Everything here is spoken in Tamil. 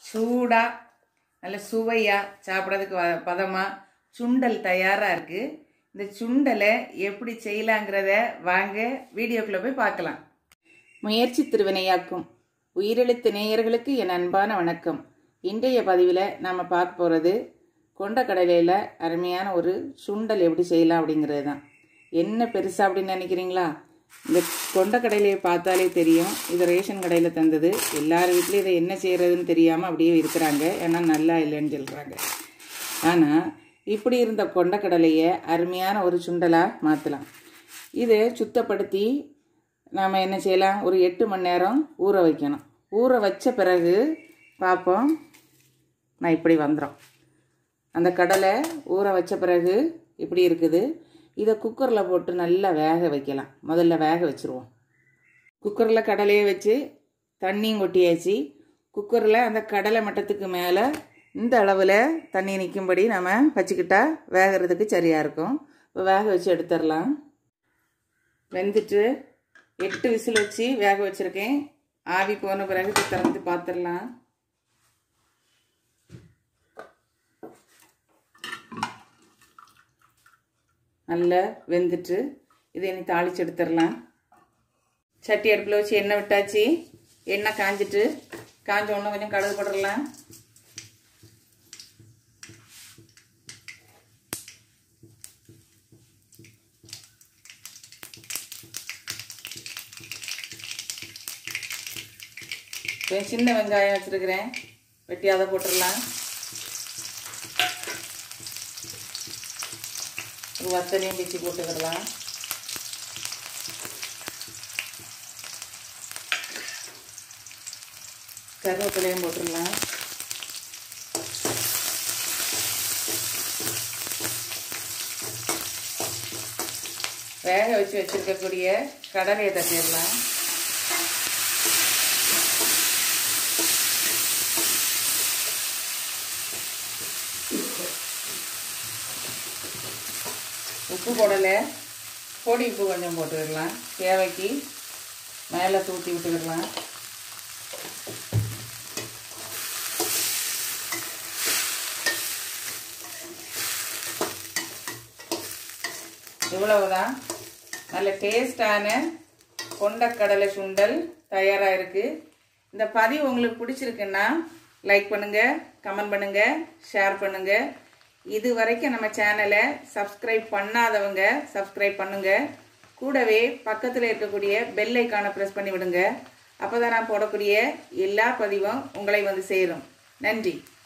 சூடாக நல்ல சுவையாக சாப்பிட்றதுக்கு வ- பதமா சுண்டல் தயாராக இருக்குது இந்த சுண்டலை எப்படி செய்யலாங்கிறத வாங்க வீடியோக்குள்ளே போய் பார்க்கலாம் முயற்சி திருவினையாக்கும் உயிரெழுத்து நேயர்களுக்கு என் அன்பான வணக்கம் இன்றைய பதிவில் நாம் பார்க்க போகிறது கொண்டக்கடலையில் அருமையான ஒரு சுண்டல் எப்படி செய்யலாம் அப்படிங்கிறது தான் என்ன பெருசா அப்படின்னு நினைக்கிறீங்களா இந்த கொண்டக்கடலையை பார்த்தாலே தெரியும் இது ரேஷன் கடையில் தந்தது எல்லார் வீட்லேயும் இதை என்ன செய்கிறதுன்னு தெரியாமல் அப்படியே இருக்கிறாங்க ஏன்னா நல்லா இல்லைன்னு சொல்கிறாங்க ஆனால் இப்படி இருந்த கொண்டக்கடலையை அருமையான ஒரு சுண்டலாக மாற்றலாம் இதை சுத்தப்படுத்தி நாம் என்ன செய்யலாம் ஒரு எட்டு மணி நேரம் ஊற வைக்கணும் ஊற வச்ச பிறகு பார்ப்போம் நான் இப்படி வந்துடும் அந்த கடலை ஊற வச்ச பிறகு இப்படி இருக்குது இதை குக்கரில் போட்டு நல்லா வேக வைக்கலாம் முதல்ல வேக வச்சுருவோம் குக்கரில் கடலையை வச்சு தண்ணியும் கொட்டியாச்சு குக்கரில் அந்த கடலை மட்டத்துக்கு மேலே இந்த அளவில் தண்ணி நிற்கும்படி நம்ம வச்சுக்கிட்டா வேகிறதுக்கு சரியாக இருக்கும் இப்போ வேக வச்சு எடுத்துடலாம் வெந்துட்டு எட்டு விசில் வச்சு வேக வச்சுருக்கேன் ஆவி போன பிறகு இதை திறந்து பார்த்துடலாம் நல்லா வெந்துட்டு இதை இனி தாளிச்சு எடுத்துடலாம் சட்டி அடுப்பில் வச்சு எண்ணெய் விட்டாச்சு எண்ணெய் காஞ்சிட்டு காஞ்ச உடனே கொஞ்சம் கடுகு போட்டுடலாம் கொஞ்சம் சின்ன வெங்காயம் வச்சுருக்கிறேன் வெட்டி அதை போட்டுடலாம் ஒரு வத்தலையும் பிச்சு போட்டுக்கிடலாம் கருவேப்பிலையும் போட்டுடலாம் வேக வச்சு வச்சிருக்கக்கூடிய கடலையை தட்டிடலாம் உப்பு போடலை பொடி உப்பு கொஞ்சம் போட்டுக்கிடலாம் தேவைக்கு மேலே தூத்தி விட்டுக்கிடலாம் இவ்வளவுதான் நல்ல டேஸ்டான கொண்டக்கடலை சுண்டல் தயாராக இருக்குது இந்த பதிவு உங்களுக்கு பிடிச்சிருக்குன்னா லைக் பண்ணுங்கள் கமெண்ட் பண்ணுங்கள் ஷேர் பண்ணுங்கள் இது வரைக்கும் நம்ம சேனலை சப்ஸ்கிரைப் பண்ணாதவங்க சப்ஸ்கிரைப் பண்ணுங்க கூடவே பக்கத்தில் இருக்கக்கூடிய பெல் ஐக்கானை ப்ரெஸ் பண்ணி விடுங்க அப்போ தான் நான் போடக்கூடிய எல்லா பதிவும் உங்களை வந்து சேரும் நன்றி